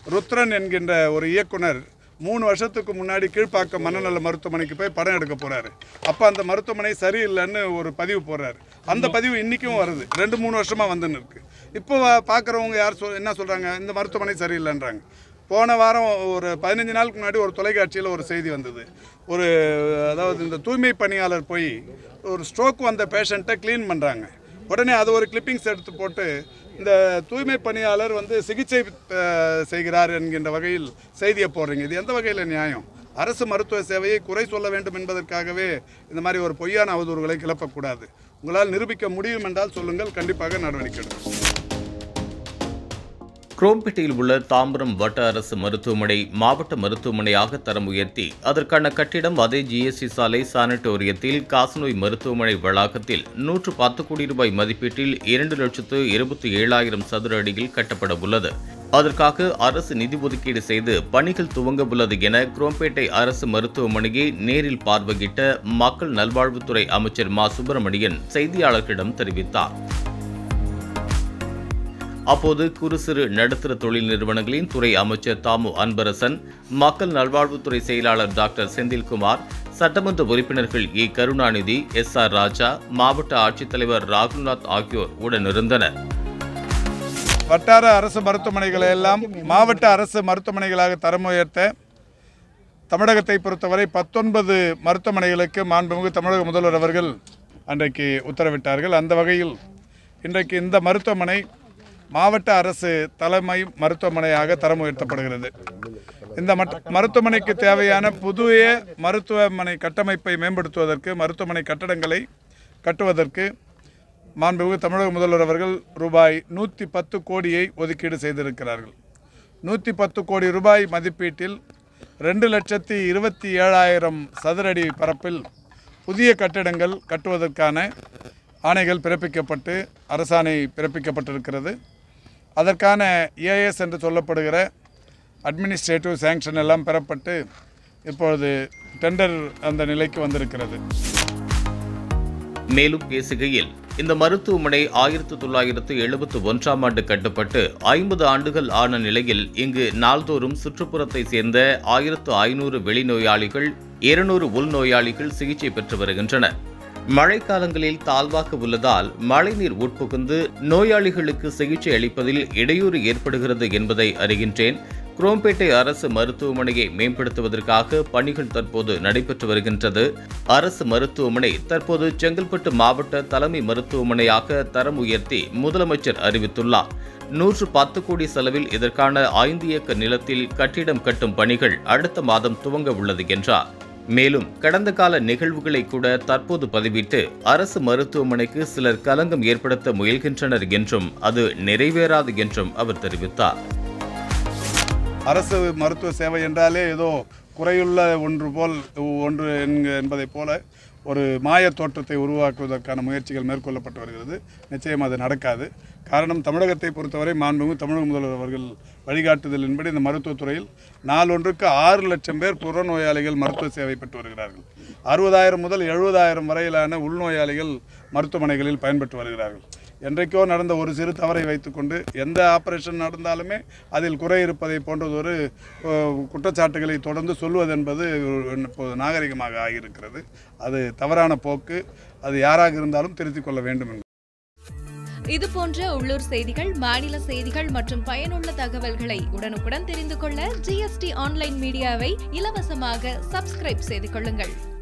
ருத்ரன் என்கின்ற ஒரு இயக்குனர் மூணு வருஷத்துக்கு முன்னாடி கீழ்ப்பாக்கம் மனநல மருத்துவமனைக்கு போய் படம் எடுக்க போறாரு அப்போ அந்த மருத்துவமனை சரியில்லைன்னு ஒரு பதிவு போடுறாரு அந்த பதிவு இன்றைக்கும் வருது ரெண்டு மூணு வருஷமாக வந்துன்னு இருக்கு இப்போ பார்க்குறவங்க யார் சொல் என்ன சொல்கிறாங்க இந்த மருத்துவமனை சரியில்லைன்றாங்க போன வாரம் ஒரு பதினஞ்சு நாளுக்கு முன்னாடி ஒரு தொலைக்காட்சியில் ஒரு செய்தி வந்தது ஒரு அதாவது இந்த தூய்மை பணியாளர் போய் ஒரு ஸ்ட்ரோக் வந்த பேஷண்ட்டை க்ளீன் பண்ணுறாங்க உடனே அது ஒரு கிளிப்பிங்ஸ் எடுத்து போட்டு இந்த தூய்மை பணியாளர் வந்து சிகிச்சை அஹ், செய்கிறார் என்கின்ற வகையில் செய்தியை போடுறீங்க இது எந்த வகையில் நியாயம் அரசு மருத்துவ சேவையை குறை சொல்ல வேண்டும் என்பதற்காகவே இந்த மாதிரி ஒரு பொய்யான அவதூறுகளை கிளப்பக்கூடாது உங்களால் நிரூபிக்க முடியும் என்றால் சொல்லுங்கள் கண்டிப்பாக நடவடிக்கை எடுக்கும் குரோம்பேட்டையில் உள்ள தாம்பரம் வட்ட அரசு மருத்துவமனை மாவட்ட மருத்துவமனையாக தரம் உயர்த்தி அதற்கான கட்டிடம் அதே ஜிஎஸ்டி சாலை சானிட்டோரியத்தில் காசநோய் மருத்துவமனை வளாகத்தில் நூற்று பத்து கோடி ரூபாய் மதிப்பீட்டில் இரண்டு லட்சத்து இருபத்தி ஏழாயிரம் சதுர அடியில் கட்டப்பட உள்ளது அதற்காக அரசு நிதி ஒதுக்கீடு செய்து பணிகள் துவங்க உள்ளது என குரோம்பேட்டை அரசு மருத்துவமனையை நேரில் பார்வையிட்ட மக்கள் நல்வாழ்வுத்துறை அமைச்சர் மா சுப்பிரமணியன் செய்தியாளர்களிடம் தெரிவித்தார் அப்போது குறு சிறு நடுத்தர தொழில் நிறுவனங்களின் துறை அமைச்சர் தாமு அன்பரசன் மக்கள் நல்வாழ்வுத்துறை செயலாளர் டாக்டர் செந்தில்குமார் சட்டமன்ற உறுப்பினர்கள் A Karunanidhi S R Raja மாவட்ட ஆட்சித்தலைவர் ராகுல்நாத் ஆகியோர் உடனிருந்தனர் வட்டார அரசு மருத்துவமனைகளை எல்லாம் மாவட்ட அரசு மருத்துவமனைகளாக தரம் உயர்த்த தமிழகத்தை பொறுத்தவரை பத்தொன்பது மருத்துவமனைகளுக்கு மாண்புமிகு தமிழக முதல்வர் அவர்கள் அன்றைக்கு உத்தரவிட்டார்கள் அந்த வகையில் இன்றைக்கு இந்த மருத்துவமனை மாவட்ட அரசு தலைமை மருத்துவமனையாக தரம் உயர்த்தப்படுகிறது இந்த மட்- மருத்துவமனைக்கு தேவையான புதிய மருத்துவமனை கட்டமைப்பை மேம்படுத்துவதற்கு மருத்துவமனை கட்டடங்களை கட்டுவதற்கு மாண்புமிகு தமிழக முதல்வர் அவர்கள் ரூபாய் நூற்றி பத்து கோடியை ஒதுக்கீடு செய்திருக்கிறார்கள் நூற்றி பத்து கோடி ரூபாய் மதிப்பீட்டில் ரெண்டு லட்சத்தி இருபத்தி ஏழாயிரம் சதுரடி பரப்பில் புதிய கட்டிடங்கள் கட்டுவதற்கான ஆணைகள் பிறப்பிக்கப்பட்டு அரசாணை பிறப்பிக்கப்பட்டிருக்கிறது அதற்கான ஏஎஸ் என்று சொல்லப்படுகிற அட்மினிஸ்ட்ரேட்டிவ் சேங்ஷன் எல்லாம் பெறப்பட்டு இப்பொழுது டெண்டர் அந்த நிலைக்கு வந்திருக்கிறது மேலும் பேசுகையில் இந்த மருத்துவமனை ஆயிரத்து தொள்ளாயிரத்து எழுபத்து ஒன்றாம் ஆண்டு கட்டப்பட்டு ஐம்பது ஆண்டுகள் ஆன நிலையில் இங்கு நாள்தோறும் சுற்றுப்புறத்தை சேர்ந்த ஆயிரத்து ஐநூறு வெளிநோயாளிகள் இருநூறு உள்நோயாளிகள் சிகிச்சை பெற்று வருகின்றனர் மழைக்காலங்களில் தாழ்வாக உள்ளதால் மழைநீர் உட்புகுந்து நோயாளிகளுக்கு சிகிச்சை அளிப்பதில் இடையூறு ஏற்படுகிறது என்பதை அறிகின்றேன் குரோம்பேட்டை அரசு மருத்துவமனையை மேம்படுத்துவதற்காக பணிகள் தற்போது நடைபெற்று வருகின்றது அரசு மருத்துவமனை தற்போது செங்கல்பட்டு மாவட்ட தலைமை மருத்துவமனையாக தரம் உயர்த்தி முதலமைச்சர் அறிவித்துள்ளார் நூற்று பத்து கோடி செலவில் இதற்கான ஐந்து ஏக்கர் நிலத்தில் கட்டிடம் கட்டும் பணிகள் அடுத்த மாதம் துவங்க உள்ளது என்றார் மேலும் கடந்த கால நிகழ்வுகளை கூட தற்போது பதிவிட்டு அரசு மருத்துவமனைக்கு சிலர் கலங்கம் ஏற்படுத்த முயல்கின்றனர் என்றும் அது நிறைவேறாது என்றும் அவர் தெரிவித்தார் அரசு மருத்துவ சேவை என்றாலே ஏதோ குறையுள்ள ஒன்று போல் ஒன்று என்க- என்பதைப் போல ஒரு மாய தோற்றத்தை உருவாக்குவதற்கான முயற்சிகள் மேற்கொள்ளப்பட்டு வருகிறது நிச்சயம் அது நடக்காது காரணம் தமிழகத்தை பொறுத்தவரை மாண்புமிகு தமிழக முதல்வர் அவர்கள் வழிகாட்டுதலின்படி இந்த மருத்துவத்துறையில் நாளொன்றுக்கு ஆறு லட்சம் பேர் புறநோயாளிகள் மருத்துவ சேவை பெற்று வருகிறார்கள் அறுபதாயிரம் முதல் எழுபதாயிரம் வரையிலான உள்நோயாளிகள் மருத்துவமனைகளில் பயன்பெற்று வருகிறார்கள் என்றைக்கோ நடந்த ஒரு சிறு தவறை வைத்துக்கொண்டு எந்த ஆபரேஷன் நடந்தாலுமே அதில் குறை இருப்பதை போன்றதொரு அஹ், குற்றச்சாட்டுகளை தொடர்ந்து சொல்வதென்பது ஒரு- இப்போது நாகரிகமாக ஆகியிருக்கிறது அது தவறான போக்கு அது யாராக இருந்தாலும் திருத்திக் கொள்ள வேண்டும் என்று இது போன்ற உள்ளூர் செய்திகள் மாநில செய்திகள் மற்றும் பயனுள்ள தகவல்களை உடனுக்குடன் தெரிந்து கொள்ள ஜிஎஸ்டி ஆன்லைன் மீடியாவை இலவசமாக சப்ஸ்கிரைப் செய்து கொள்ளுங்கள்